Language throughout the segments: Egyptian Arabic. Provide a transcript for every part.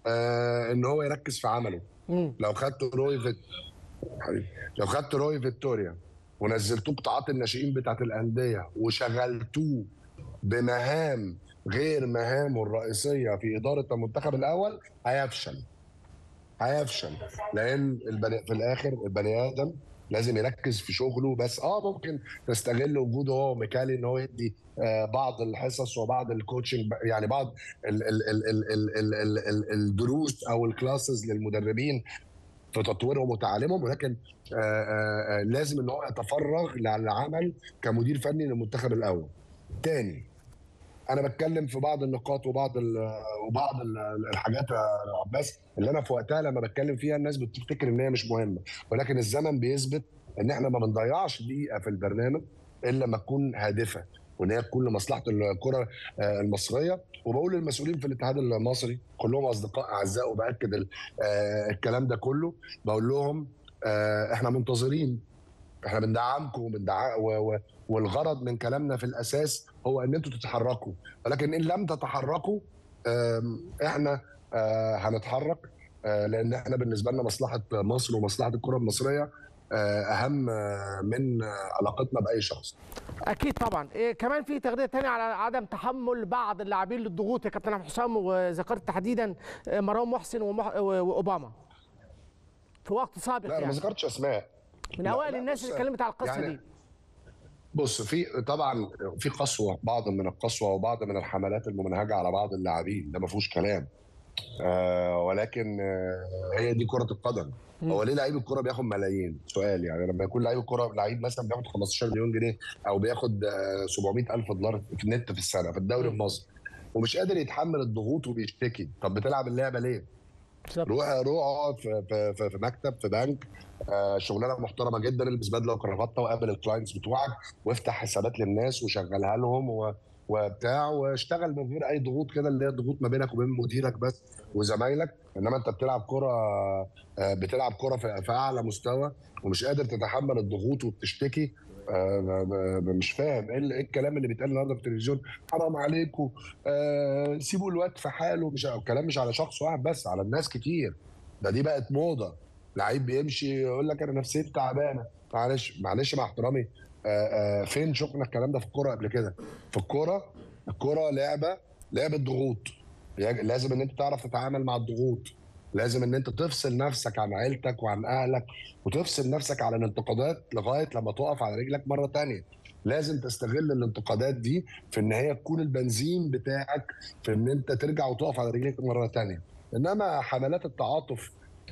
آه ان هو يركز في عمله مم. لو خدت روي فيت حبيبي لو خدت روي فيكتوريا ونزلتوه قطاعات الناشئين بتاعت الانديه وشغلتوه بمهام غير مهامه الرئيسيه في اداره المنتخب الاول هيفشل هيفشل لان البني في الاخر البني ادم لازم يركز في شغله بس اه ممكن تستغل وجوده هو ميكالي ان هو يدي آه بعض الحصص وبعض الكوتشنج يعني بعض ال ال ال ال ال ال ال ال الدروس او الكلاسز للمدربين في تطويرهم وتعليمهم ولكن آه آه آه لازم ان هو يتفرغ للعمل كمدير فني للمنتخب الاول. تاني انا بتكلم في بعض النقاط وبعض ال وبعض ال الحاجات يا عباس اللي انا في وقتها لما بتكلم فيها الناس بتفتكر ان هي مش مهمه ولكن الزمن بيثبت ان احنا ما بنضيعش دقيقه في البرنامج الا لما تكون هادفه وان هي تكون لمصلحه الكره آه، المصريه وبقول للمسؤولين في الاتحاد المصري كلهم اصدقاء اعزاء وباكد ال- آه، الكلام ده كله بقول لهم آه، احنا منتظرين احنا بندعمكم وبندع... و... و... والغرض من كلامنا في الاساس هو ان انتوا تتحركوا ولكن ان لم تتحركوا آم، احنا آه، هنتحرك آه، لان احنا بالنسبه لنا مصلحه مصر ومصلحه الكره المصريه آه، اهم آه، من آه، علاقتنا باي شخص اكيد طبعا إيه كمان في تغذيه تانية على عدم تحمل بعض اللاعبين للضغوط يا كابتن أحمد حسام وذكرت تحديدا آه، مروان محسن ومح... واوباما في وقت سابق لا انا ما يعني ذكرتش اسماء من لا، اوائل لا، الناس بص، اللي اتكلمت على القصه يعني دي بص في طبعا في قسوه بعض من القسوه وبعض من الحملات الممنهجه على بعض اللاعبين ده ما فيهوش كلام آه ولكن آه هي دي كره القدم مم. هو ليه لعيب الكره بياخد ملايين سؤال يعني لما يكون لعيب الكره لعيب مثلا بياخد 15 مليون جنيه او بياخد آه 700 الف دولار في النت في السنه في الدوري مم. المصري ومش قادر يتحمل الضغوط وبيشتكي طب بتلعب اللعبه ليه؟ بالظبط. روح روح اقعد في, في, في, في مكتب في بنك آه شغلانه محترمه جدا البس بدله وكرافته وقابل الكلاينتس بتوعك وافتح حسابات للناس وشغلها لهم و وبتاع واشتغل من غير اي ضغوط كده اللي هي ضغوط ما بينك وبين مديرك بس وزمايلك انما انت بتلعب كره آه، بتلعب كره في في اعلى مستوى ومش قادر تتحمل الضغوط وبتشتكي آه، ب- ب- مش فاهم ايه ال- إيه الكلام اللي بيتقال النهارده في التلفزيون حرام عليكم آه، سيبوا الواد في حاله مش الكلام مش على شخص واحد بس على الناس كتير ده دي بقت موضه لعيب بيمشي يقول لك انا نفسيتي تعبانه معلش معلش مع احترامي آه، آه، فين شفنا الكلام ده في الكوره قبل كده في الكوره الكوره لعبه لعبه ضغوط يج- لازم ان انت تعرف تتعامل مع الضغوط لازم ان انت تفصل نفسك عن عيلتك وعن اهلك وتفصل نفسك عن الانتقادات لغايه لما تقف على رجلك مره تانية لازم تستغل الانتقادات دي في ان هي تكون البنزين بتاعك في ان انت ترجع وتقف على رجليك مره تانية انما حملات التعاطف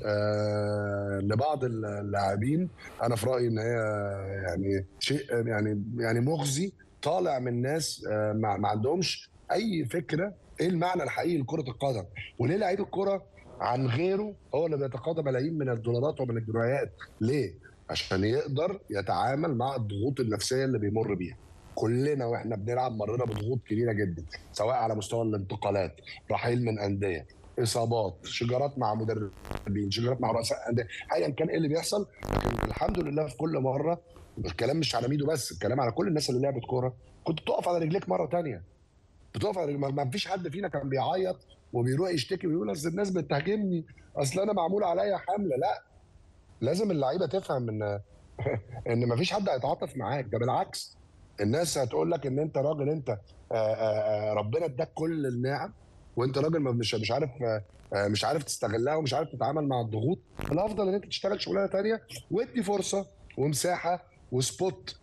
آه لبعض اللاعبين انا في رايي ان هي يعني شيء يعني يعني مخزي طالع من ناس آه ما, ما عندهمش اي فكره ايه المعنى الحقيقي لكره القدم وليه لعيب الكره عن غيره هو اللي بيتقاضى ملايين من الدولارات ومن الجنيهات ليه عشان يقدر يتعامل مع الضغوط النفسيه اللي بيمر بيها كلنا واحنا بنلعب مرينا بضغوط كبيره جدا سواء على مستوى الانتقالات رحيل من انديه اصابات شجارات مع مدربين شجارات مع رؤساء انديه ايا كان ايه اللي بيحصل لكن الحمد لله في كل مره الكلام مش على ميدو بس الكلام على كل الناس اللي لعبت كوره كنت بتقف على رجليك مره تانية بتقف على رجليك ما ما فيش حد فينا كان بيعيط وبيروح يشتكي ويقول اصل الناس بتهاجمني اصل انا معمول عليا حمله لا لازم اللعيبه تفهم ان ان ما فيش حد هيتعاطف معاك ده بالعكس الناس هتقول لك ان انت راجل انت آآ آآ ربنا اداك كل النعم وانت راجل ما- مش مش عارف آه، مش عارف تستغلها ومش عارف تتعامل مع الضغوط الافضل ان انت تشتغل شغلانه تانية وادي فرصه ومساحه وسبوت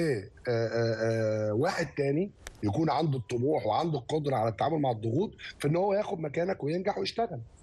لواحد تاني يكون عنده الطموح وعنده القدره على التعامل مع الضغوط في ان هو ياخد مكانك وينجح ويشتغل